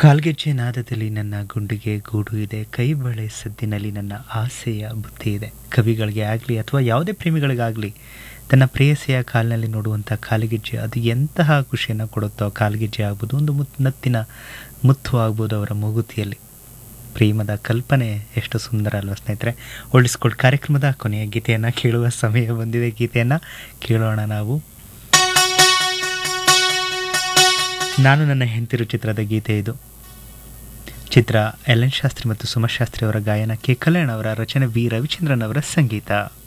ಕಾಲ್ಗೆಜ್ಜೆ ನಾದದಲ್ಲಿ ನನ್ನ ಗುಂಡಿಗೆ ಗೂಡು ಇದೆ ಕೈ ಬಳೆ ಸದ್ದಿನಲ್ಲಿ ನನ್ನ ಆಸೆಯ ಬುತ್ತಿ ಇದೆ ಕವಿಗಳಿಗೆ ಆಗಲಿ ಅಥವಾ ಯಾವುದೇ ಪ್ರೇಮಿಗಳಿಗಾಗಲಿ ತನ್ನ ಪ್ರೇಯಸಿಯ ಕಾಲಿನಲ್ಲಿ ನೋಡುವಂಥ ಕಾಲಿಗೆಜ್ಜೆ ಅದು ಎಂತಹ ಖುಷಿಯನ್ನು ಕೊಡುತ್ತೋ ಕಾಲ್ಗೆಜ್ಜೆ ಆಗ್ಬೋದು ಒಂದು ಮುತ್ ನತ್ತಿನ ಮುತ್ತು ಆಗ್ಬೋದು ಅವರ ಮೂಗುತಿಯಲ್ಲಿ ಪ್ರೇಮದ ಕಲ್ಪನೆ ಎಷ್ಟು ಸುಂದರ ಅಲ್ವಾ ಸ್ನೇಹಿತರೆ ಒಳಿಸ್ಕೊಡ್ ಕಾರ್ಯಕ್ರಮದ ಕೊನೆಯ ಗೀತೆಯನ್ನು ಕೇಳುವ ಸಮಯ ಬಂದಿದೆ ಗೀತೆಯನ್ನು ಕೇಳೋಣ ನಾವು ನಾನು ನನ್ನ ಹೆಂತಿರು ಚಿತ್ರದ ಗೀತೆ ಇದು ಚಿತ್ರ ಎಲ್ ಎನ್ ಶಾಸ್ತ್ರಿ ಮತ್ತು ಸುಮಶಾಸ್ತ್ರಿ ಅವರ ಗಾಯನ ಕೆ ಕಲ್ಯಾಣ್ ಅವರ ರಚನೆ ವಿ ರವಿಚಂದ್ರನ್ ಅವರ ಸಂಗೀತ